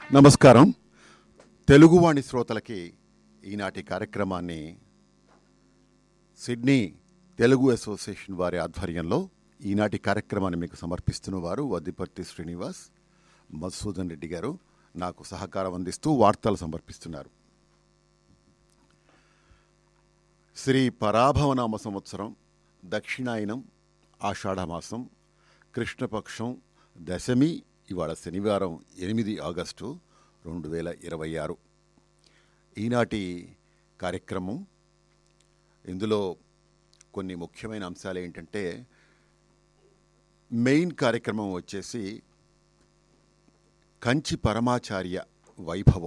నమస్కారం తెలుగువాణి శ్రోతలకి ఈనాటి కార్యక్రమాన్ని సిడ్నీ తెలుగు అసోసియేషన్ వారి ఆధ్వర్యంలో ఈనాటి కార్యక్రమాన్ని మీకు సమర్పిస్తున్న వారు వద్దిపర్తి శ్రీనివాస్ మధుసూదన్ రెడ్డి గారు నాకు సహకారం అందిస్తూ వార్తలు సమర్పిస్తున్నారు శ్రీ పరాభవనామ సంవత్సరం దక్షిణాయనం ఆషాఢమాసం కృష్ణపక్షం దశమి ఇవాళ శనివారం ఎనిమిది ఆగస్టు రెండు వేల ఇరవై ఆరు ఈనాటి కార్యక్రమం ఇందులో కొన్ని ముఖ్యమైన అంశాలు ఏంటంటే మెయిన్ కార్యక్రమం వచ్చేసి కంచి పరమాచార్య వైభవం